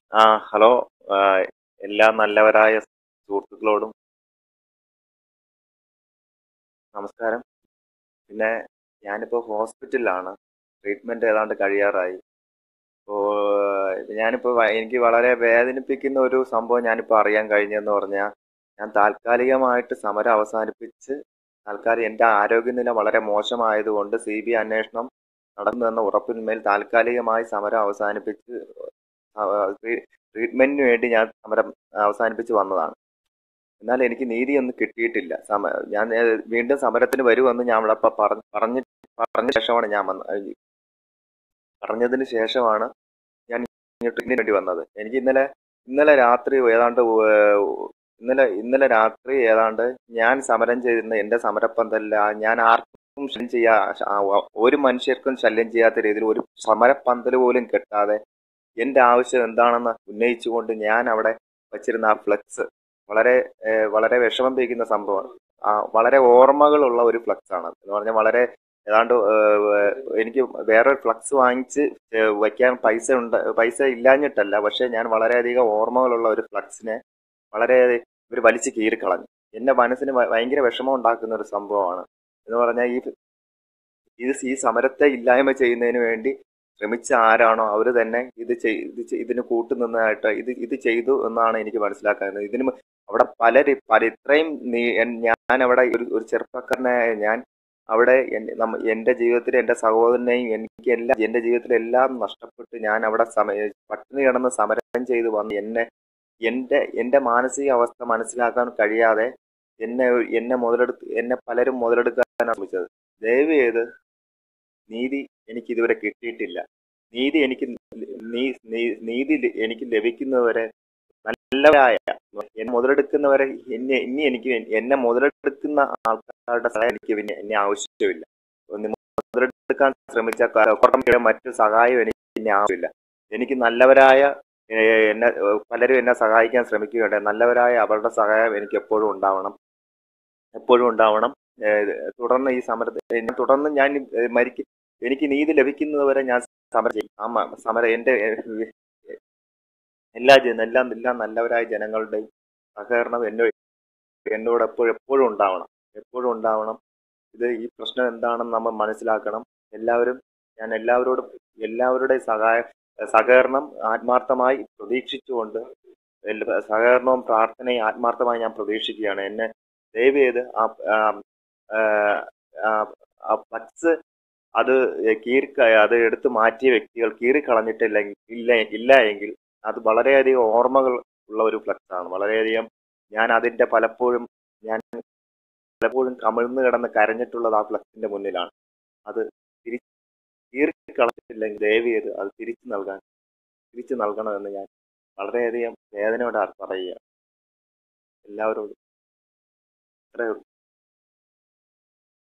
ആ ഹലോ ആ, എല്ലാ നല്ലവരായ സുഹൃത്തുക്കളോടും നമസ്കാരം പിന്നെ ഞാനിപ്പോൾ ഹോസ്പിറ്റലിലാണ് ട്രീറ്റ്മെൻറ്റ് ഏതാണ്ട് കഴിയാറായി അപ്പോൾ ഞാനിപ്പോൾ വ- എനിക്ക് വളരെ വേദനിപ്പിക്കുന്ന ഒരു സംഭവം ഞാനിപ്പോൾ അറിയാൻ കഴിഞ്ഞതെന്ന് പറഞ്ഞാൽ ഞാൻ താൽക്കാലികമായിട്ട് സമരം അവസാനിപ്പിച്ച് താൽക്കാലിക എൻ്റെ ആരോഗ്യനില വളരെ മോശമായതുകൊണ്ട് സി ബി അന്വേഷണം നടന്നുവെന്ന ഉറപ്പിന്മേൽ താൽക്കാലികമായി സമരം അവസാനിപ്പിച്ച് ട്രീറ്റ്മെന്റിന് വേണ്ടി ഞാൻ സമരം അവസാനിപ്പിച്ച് വന്നതാണ് എന്നാൽ എനിക്ക് നീതിയൊന്നും കിട്ടിയിട്ടില്ല സമ ഞാൻ ഏഹ്, വീണ്ടും സമരത്തിന് വരുമെന്ന് ഞാൻ അവിടെ അപ്പം പറഞ്ഞ് പറഞ്ഞ് പറഞ്ഞ ശേഷമാണ് ഞാൻ വന്നത് പറഞ്ഞതിന് ശേഷമാണ് ഞാൻ ട്രീറ്റ്മെന്റിന് വേണ്ടി വന്നത് എനിക്ക് ഇന്നലെ ഇന്നലെ രാത്രി ഏതാണ്ട് ഏഹ്, ഇന്നലെ ഇന്നലെ രാത്രി ഏതാണ്ട് ഞാൻ സമരം ചെയ്യുന്ന എൻ്റെ സമരപ്പന്തല്ല ഞാൻ ആർക്കും ശല്യം ചെയ്യാ ആ, ഒരു മനുഷ്യർക്കും ശല്യം ചെയ്യാത്ത രീതിയിൽ ഒരു സമരപ്പന്തൽ പോലും കെട്ടാതെ എൻ്റെ ആവശ്യം എന്താണെന്ന് ഉന്നയിച്ചുകൊണ്ട് ഞാൻ അവിടെ വച്ചിരുന്ന ആ ഫ്ലെക്സ് വളരെ ഏഹ്, വളരെ വിഷമം പേക്കുന്ന സംഭവമാണ് ആ വളരെ ഓർമ്മകളുള്ള ഒരു ഫ്ലക്സ് ആണ് എന്ന് പറഞ്ഞാൽ വളരെ ഏതാണ്ട് ഏഹ്, എനിക്ക് വേറെ ഫ്ലക്സ് വാങ്ങിച്ച് ഏഹ്, വയ്ക്കാൻ പൈസ ഉണ്ട് പൈസ ഇല്ലാഞ്ഞിട്ടല്ല പക്ഷെ ഞാൻ വളരെയധികം ഓർമ്മകളുള്ള ഒരു ഫ്ലക്സിനെ വളരെ ഇവർ വലിച്ചു കീറിക്കളഞ്ഞു എൻ്റെ മനസ്സിന് ഭ- ഭയങ്കര വിഷമം ഉണ്ടാക്കുന്ന ഒരു സംഭവമാണ് എന്ന് പറഞ്ഞാൽ ഈ ഇത് ഈ സമരത്തെ ഇല്ലായ്മ ചെയ്യുന്നതിന് വേണ്ടി ശ്രമിച്ച ആരാണോ അവർ തന്നെ ഇത് ചെയ് ഇത് ചെയ്- ഇതിന് കൂട്ടുനിന്നതായിട്ട് ഇത് ഇത് ചെയ്തു എന്നാണ് എനിക്ക് മനസ്സിലാക്കുന്നത് ഇതിന് മു- അവിടെ പലര് പല ഇത്രയും നീ- എൻ- ഞാൻ അവിടെ ഒരു ഒരു ചെറുപ്പക്കാരനായ ഞാൻ അവിടെ എൻ- നമ്മ- എൻ്റെ ജീവിതത്തിൽ എൻ്റെ സഹോദരനെയും എനിക്ക് എല്ലാം എൻ്റെ ജീവിതത്തിൽ എല്ലാം നഷ്ടപ്പെട്ട് ഞാൻ അവിടെ സമ പട്ടിണി കിടന്ന് സമരം ചെയ്ത് വന്ന് എന്നെ എൻ്റെ എൻ്റെ മാനസിക അവസ്ഥ മനസ്സിലാക്കാൻ കഴിയാതെ എന്നെ എന്നെ മുതലെടുത്ത് എന്നെ പലരും മുതലെടുക്കാനാണ് ശ്രമിച്ചത് ദയവ് ചെയ്ത് നീതി എനിക്ക് ഇതുവരെ കിട്ടിയിട്ടില്ല നീതി എനിക്ക് നീ- നീ- നീതി ല- എനിക്ക് ലഭിക്കുന്നവരെ നല്ലവരായ എന്നെ മുതലെടുക്കുന്നവരെ എന്നെ ഇനി എനിക്ക് എന്നെ മുതലെടുക്കുന്ന ആൾക്കാരുടെ സഹായം എനിക്ക് പിന്നെ എന്നെ ആവശ്യമില്ല ഒന്ന് മുതലെടുക്കാൻ ശ്രമിച്ച കുറേ മറ്റു സഹായം എനിക്ക് പിന്നെ ആവശ്യമില്ല എനിക്ക് നല്ലവരായ ഏഹ്, എന്നെ ഏഹ്, പലരും എന്നെ സഹായിക്കാൻ ശ്രമിക്കുകയുണ്ട് നല്ലവരായ അവരുടെ സഹായം എനിക്ക് എപ്പോഴും ഉണ്ടാവണം എപ്പോഴും ഉണ്ടാവണം ഏഹ്, തുടർന്ന് ഈ സമരത്തെ ഞാൻ തുടർന്ന് ഞാൻ ഏഹ്, മരിക്കും എനിക്ക് നീതി ലഭിക്കുന്നതുവരെ ഞാൻ സമരം ചെയ്യും ആ മ- സമരം എൻ്റെ ഏഹ്, എല്ലാ ജന എല്ലാ എല്ലാ നല്ലവരായ ജനങ്ങളുടെയും സഹകരണം എന്നെ എന്നോട് എപ്പോഴും എപ്പോഴും ഉണ്ടാവണം എപ്പോഴും ഉണ്ടാവണം ഇത് ഈ പ്രശ്നം എന്താണെന്ന് നമ്മൾ മനസ്സിലാക്കണം എല്ലാവരും ഞാൻ എല്ലാവരോടും എല്ലാവരുടെയും സഹായ സഹകരണം ആത്മാർത്ഥമായി പ്രതീക്ഷിച്ചുകൊണ്ട് എല്ലാ- സഹകരണവും പ്രാർത്ഥനയും ആത്മാർത്ഥമായി ഞാൻ പ്രതീക്ഷിക്കുകയാണ് എന്നെ ദയവ് ചെയ്ത് ആ ആ- ആ- ആ- ആ ഫ്ലക്സ് അത് കീറി അത് എടുത്ത് മാറ്റിയ വ്യക്തികൾ കീറിക്കളഞ്ഞിട്ടില്ല ഇല്ല ഇല്ല എങ്കിൽ അത് വളരെയധികം ഓർമ്മകൾ ഉള്ള ഒരു ഫ്ലക്സ് ആണ് വളരെയധികം ഞാൻ അതിന്റെ പലപ്പോഴും ഞാൻ പലപ്പോഴും കമിഴ്ന്ന് കിടന്ന് കരഞ്ഞിട്ടുള്ളത് ആ ഫ്ലക്സിന്റെ മുന്നിലാണ് അത് തിരി കീറിക്കളഞ്ഞിട്ടില്ലെങ്കിൽ ദയവ് ചെയ്ത് അത് തിരിച്ചു നൽകാൻ തിരിച്ചു നൽകണമെന്ന് ഞാൻ വളരെയധികം വേദനയോടെ പറയുകയാണ് എല്ലാവരോടും ഇത്രയേ ഉള്ളൂ